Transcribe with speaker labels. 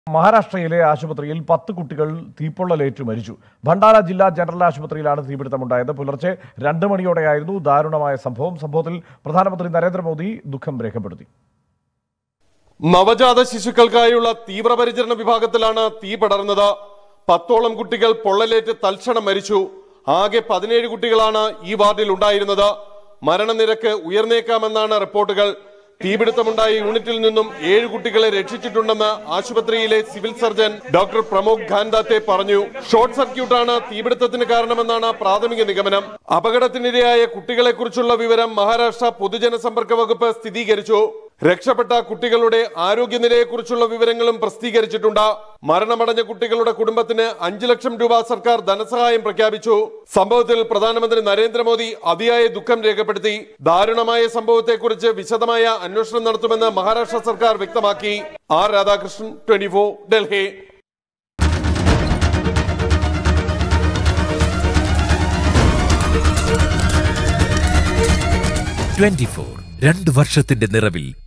Speaker 1: മഹാരാഷ്ട്രയിലെ ആശുപത്രിയിൽ പത്ത് കുട്ടികൾ തീപ്പൊള്ളലേറ്റ് മരിച്ചു ഭണ്ഡാര ജില്ലാ ജനറൽ ആശുപത്രിയിലാണ് തീപിടുത്തമുണ്ടായത് പുലർച്ചെ രണ്ട് മണിയോടെയായിരുന്നു ദാരുണമായ സംഭവം സംഭവത്തിൽ പ്രധാനമന്ത്രി നരേന്ദ്രമോദി ദുഃഖം രേഖപ്പെടുത്തി
Speaker 2: നവജാത ശിശുക്കൾക്കായുള്ള തീവ്രപരിചരണ വിഭാഗത്തിലാണ് തീ പടർന്നത് പത്തോളം കുട്ടികൾ പൊള്ളലേറ്റ് തൽക്ഷണം മരിച്ചു ആകെ പതിനേഴ് കുട്ടികളാണ് ഈ വാർഡിൽ ഉണ്ടായിരുന്നത് മരണനിരക്ക് ഉയർന്നേക്കാമെന്നാണ് റിപ്പോർട്ടുകൾ തീപിടുത്തമുണ്ടായ യൂണിറ്റിൽ നിന്നും ഏഴ് കുട്ടികളെ രക്ഷിച്ചിട്ടുണ്ടെന്ന് ആശുപത്രിയിലെ സിവിൽ സർജൻ ഡോക്ടർ പ്രമോദ് ഖാൻദാത്തെ പറഞ്ഞു ഷോർട്ട് സർക്യൂട്ടാണ് തീപിടുത്തത്തിന് കാരണമെന്നാണ് പ്രാഥമിക നിഗമനം അപകടത്തിനിരയായ കുട്ടികളെക്കുറിച്ചുള്ള വിവരം മഹാരാഷ്ട്ര പൊതുജനസമ്പർക്ക വകുപ്പ് സ്ഥിരീകരിച്ചു രക്ഷപ്പെട്ട കുട്ടികളുടെ ആരോഗ്യനിലയെക്കുറിച്ചുള്ള വിവരങ്ങളും പ്രസിദ്ധീകരിച്ചിട്ടുണ്ട് മരണമടഞ്ഞ കുട്ടികളുടെ കുടുംബത്തിന് അഞ്ചു ലക്ഷം രൂപ സർക്കാർ ധനസഹായം പ്രഖ്യാപിച്ചു സംഭവത്തിൽ പ്രധാനമന്ത്രി നരേന്ദ്രമോദി അതിയായ ദുഃഖം രേഖപ്പെടുത്തി ദാരുണമായ സംഭവത്തെക്കുറിച്ച് വിശദമായ അന്വേഷണം നടത്തുമെന്ന് മഹാരാഷ്ട്ര സർക്കാർ വ്യക്തമാക്കി R Radhakrishnan twenty Delhi
Speaker 3: twenty four രണ്ട് വർഷത്തിന്റെ നിറവിൽ